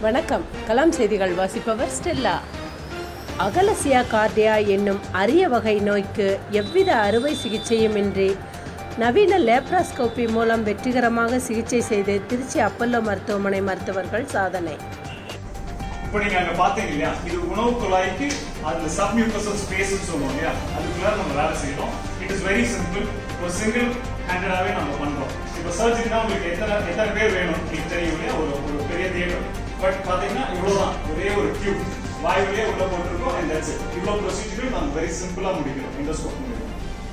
வணக்கம் கலாம் செய்திகள் வாசிப்பவர் ஸ்டெல்லா அகலசியா கார்டியா என்னும் அரிய வகை நோய்க்கு எவ்வித அறுவை சிகிச்சையுமின்றி நவீன லேப்ராஸ்கோபி மூலம் வெற்றிகரமாக சிகிச்சை செய்து திருச்சி அப்பல்லோ மருத்துவமனை மருத்துவர்கள் சாதனை இப்போ நீங்க அங்க பாத்தீங்க இல்லையா இது உணவு குழாய்க்கு அந்த சப்மியூக்கசல் ஸ்பேஸ் சொல்லுவோம் இல்லையா அதுக்குள்ள நம்ம வேலை செய்யறோம் இட் இஸ் வெரி சிம்பிள் ஒரு சிங்கிள் ஹேண்டடாவே நம்ம பண்றோம் இப்போ சர்ஜரினா உங்களுக்கு எத்தனை எத்தனை பேர் வேணும் உங்களுக்கு தெரியும் இல்லையா ஒரு ஒரு பெரிய தியேட்டர் பட் பாத்தீங்கன்னா இவ்வளவுதான் ஒரே ஒரு டியூப் வாயுவிலே உள்ள போட்டிருக்கோம் அண்ட் தட்ஸ் இட் இவ்வளவு ப்ரொசீஜர் நம்ம வெரி சிம்பிளா முடிக்கிறோம் இண்டோஸ்கோப் முடிக்கிறோம்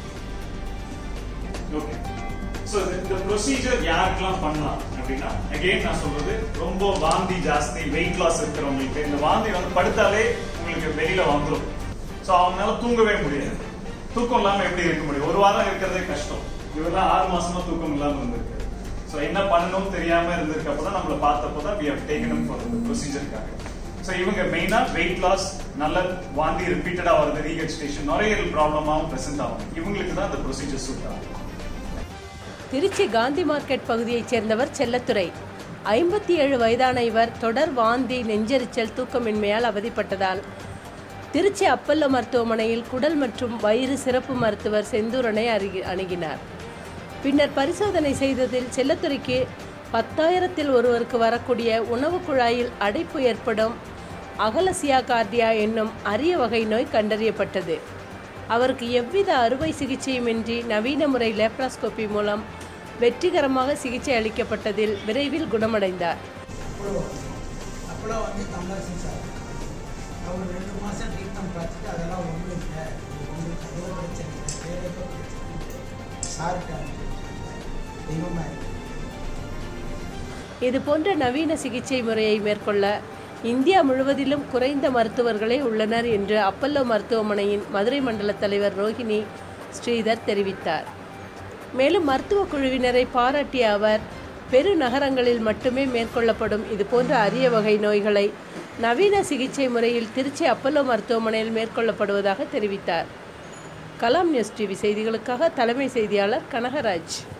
ஓகே ஸோ இந்த ப்ரொசீஜர் யாருக்கெல்லாம் பண்ணலாம் அப்படின்னா அகைன் நான் சொல்றது ரொம்ப வாந்தி ஜாஸ்தி வெயிட் லாஸ் இருக்கிறவங்களுக்கு இந்த வாந்தி வந்து படுத்தாலே உங்களுக்கு வெளியில வந்துடும் ஸோ அவங்களால தூங்கவே முடியாது தூக்கம் இல்லாம எப்படி இருக்க முடியும் ஒரு வாரம் இருக்கிறதே கஷ்டம் இவரெல்லாம் ஆறு மாசமா தூக்கம் இல்லாம இருந்திருக்கு ஸோ என்ன பண்ணணும்னு தெரியாம இருந்திருக்கப்போ தான் நம்மளை பார்த்தப்போ தான் வி ஹவ் டேக்கன் ஃபார் இந்த ப்ரொசீஜருக்காக ஸோ இவங்க மெயினா வெயிட் லாஸ் நல்ல வாந்தி ரிப்பீட்டடா வருது ரீஹெச்சிடேஷன் நுரையீரல் ப்ராப்ளமாகவும் பிரசன்ட் ஆகும் இவங்களுக்கு தான் இந்த ப்ரொசீஜர் சூட் ஆகும் திருச்சி காந்தி மார்க்கெட் பகுதியைச் சேர்ந்தவர் செல்லத்துறை ஐம்பத்தி ஏழு வயதான இவர் தொடர் வாந்தி நெஞ்செரிச்சல் தூக்கமின்மையால் அவதிப்பட்டதால் திருச்சி அப்பல்லோ மருத்துவமனையில் குடல் மற்றும் வயிறு சிறப்பு மருத்துவர் செந்தூரனை அருகி அணுகினார் பின்னர் பரிசோதனை செய்ததில் செல்லத்துறைக்கு பத்தாயிரத்தில் ஒருவருக்கு வரக்கூடிய உணவு குழாயில் அடைப்பு ஏற்படும் அகலசியா கார்டியா என்னும் அரிய வகை நோய் கண்டறியப்பட்டது அவருக்கு எவ்வித அறுவை சிகிச்சையுமின்றி நவீன முறை லேப்ராஸ்கோபி மூலம் வெற்றிகரமாக சிகிச்சை அளிக்கப்பட்டதில் விரைவில் குணமடைந்தார் அப்பளோ அப்பளோ வந்து தமிழரசன் சார் அவர் ரெண்டு மாதம் ட்ரீட்மெண்ட் பார்த்துட்டு அதெல்லாம் ஒன்றும் இல்லை உங்களுக்கு அதோ பிரச்சனை இல்லை வேற ஏதோ பிரச்சனை இல்லை சார்கிட்ட தெய்வமாக இருக்கு இது போன்ற நவீன சிகிச்சை முறையை மேற்கொள்ள இந்தியா முழுவதிலும் குறைந்த மருத்துவர்களே உள்ளனர் என்று அப்பல்லோ மருத்துவமனையின் மதுரை மண்டல தலைவர் ரோஹிணி ஸ்ரீதர் தெரிவித்தார் மேலும் மருத்துவ குழுவினரை பாராட்டிய அவர் பெருநகரங்களில் மட்டுமே மேற்கொள்ளப்படும் இதுபோன்ற அரிய வகை நோய்களை நவீன சிகிச்சை முறையில் திருச்சி அப்பல்லோ மருத்துவமனையில் மேற்கொள்ளப்படுவதாக தெரிவித்தார் கலாம் நியூஸ் டிவி செய்திகளுக்காக தலைமை செய்தியாளர் கனகராஜ்